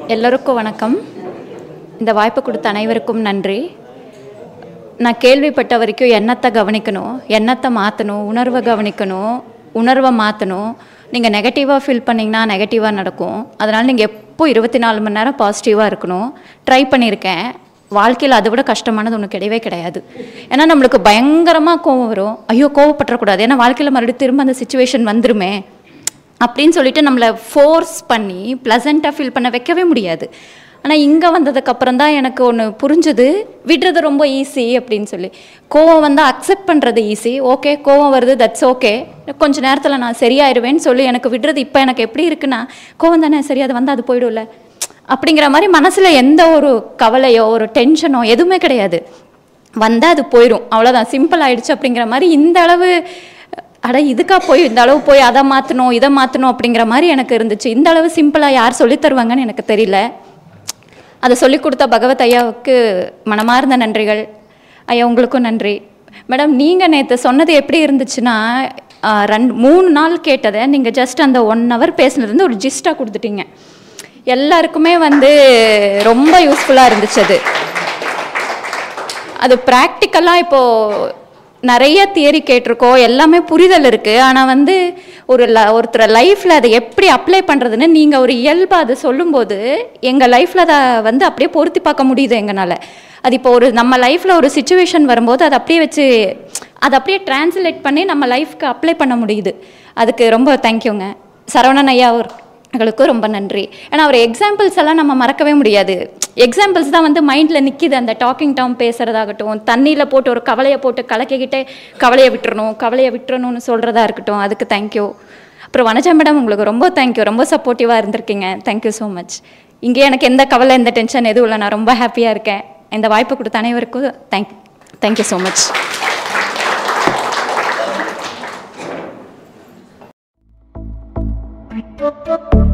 எல்லோருக்கும் வணக்கம் இந்த வாய்ப்பு கொடுத்த அனைவருக்கும் நன்றி நான் கேள்விப்பட்ட வரைக்கும் எண்ணத்தை கவனிக்கணும் எண்ணத்தை மாற்றணும் உணர்வை கவனிக்கணும் உணர்வை மாற்றணும் நீங்கள் நெகட்டிவாக ஃபீல் பண்ணிங்கன்னா நெகட்டிவாக நடக்கும் அதனால் நீங்கள் எப்போ இருபத்தி நாலு மணி நேரம் பாசிட்டிவாக இருக்கணும் ட்ரை பண்ணியிருக்கேன் வாழ்க்கையில் அதை விட கஷ்டமானது ஒன்று கிடையவே கிடையாது ஏன்னா நம்மளுக்கு பயங்கரமாக கோவம் வரும் ஐயோ கோவப்பட்டுறக்கூடாது ஏன்னா வாழ்க்கையில் மறுபடியும் திரும்ப அந்த சுச்சுவேஷன் வந்துருமே அப்படின்னு சொல்லிட்டு நம்மளை ஃபோர்ஸ் பண்ணி ப்ளசண்ட்டாக ஃபீல் பண்ண வைக்கவே முடியாது ஆனால் இங்கே வந்ததுக்கப்புறம் தான் எனக்கு ஒன்று புரிஞ்சுது விடுறது ரொம்ப ஈஸி அப்படின்னு சொல்லி கோவம் வந்து அக்செப்ட் பண்ணுறது ஈஸி ஓகே கோவம் வருது தட்ஸ் ஓகே கொஞ்ச நேரத்தில் நான் சரியாயிருவேன்னு சொல்லி எனக்கு விடுறது இப்போ எனக்கு எப்படி இருக்குன்னா கோவம் தானே சரி அது வந்து அது போயிடும்ல அப்படிங்கிற மாதிரி மனசில் எந்த ஒரு கவலையோ ஒரு டென்ஷனோ எதுவுமே கிடையாது வந்தால் அது போயிடும் அவ்வளோதான் சிம்பிள் ஆயிடுச்சு அப்படிங்கிற மாதிரி இந்த அளவு அட இதுக்கா போய் இந்த அளவு போய் அதை மாற்றணும் இதை மாற்றணும் அப்படிங்கிற மாதிரி எனக்கு இருந்துச்சு இந்த அளவு சிம்பிளாக யார் சொல்லித் தருவாங்கன்னு எனக்கு தெரியல அதை சொல்லிக் கொடுத்த பகவத் ஐயாவுக்கு மனமார்ந்த நன்றிகள் ஐயா உங்களுக்கும் நன்றி மேடம் நீங்கள் நேற்று சொன்னது எப்படி இருந்துச்சுன்னா ஆஹ், ரெண்டு மூணு நாள் கேட்டதை நீங்கள் ஜஸ்ட் அந்த ஒன் ஹவர் பேசுனது வந்து ஒரு ஜிஸ்டாக கொடுத்துட்டீங்க எல்லாருக்குமே வந்து ரொம்ப யூஸ்ஃபுல்லாக இருந்துச்சு அது அது ப்ராக்டிக்கலாக இப்போது நிறைய தியரி கேட்டிருக்கோம் எல்லாமே புரிதல் இருக்குது ஆனால் வந்து ஒரு ல ஒருத்தர் லைஃப்பில் அதை எப்படி அப்ளை பண்ணுறதுன்னு நீங்கள் ஒரு இயல்பாக அதை சொல்லும்போது எங்கள் லைஃப்பில் அதை வந்து அப்படியே பொருத்தி பார்க்க முடியுது எங்களால் அது இப்போ ஒரு நம்ம லைஃப்பில் ஒரு சுச்சுவேஷன் வரும்போது அதை அப்படியே வச்சு அதை அப்படியே டிரான்ஸ்லேட் பண்ணி நம்ம லைஃப்க்கு அப்ளை பண்ண முடியுது அதுக்கு ரொம்ப தேங்க்யூங்க சரவணன் ஐயா அவர்களுக்கு ரொம்ப நன்றி ஏன்னா அவர் எக்ஸாம்பிள்ஸ் எல்லாம் நம்ம மறக்கவே முடியாது எக்ஸாம்பிள்ஸ் தான் வந்து மைண்டில் நிற்கிது அந்த டாக்கிங் டாம் பேசுகிறதாகட்டும் தண்ணியில் போட்டு ஒரு கவலையை போட்டு கலக்கிக்கிட்டே கவலையை விட்டுறணும் கவலையை விட்டுறணும்னு சொல்கிறதா இருக்கட்டும் அதுக்கு தேங்க்யூ அப்புறம் வனஜா மேடம் உங்களுக்கு ரொம்ப தேங்க்யூ ரொம்ப சப்போர்ட்டிவாக இருந்திருக்கீங்க தேங்க்யூ ஸோ மச் இங்கே எனக்கு எந்த கவலை எந்த டென்ஷன் எதுவும் இல்லை நான் ரொம்ப ஹாப்பியாக இருக்கேன் இந்த வாய்ப்பு கொடுத்த அனைவருக்கும் thank thank you so much Thank you.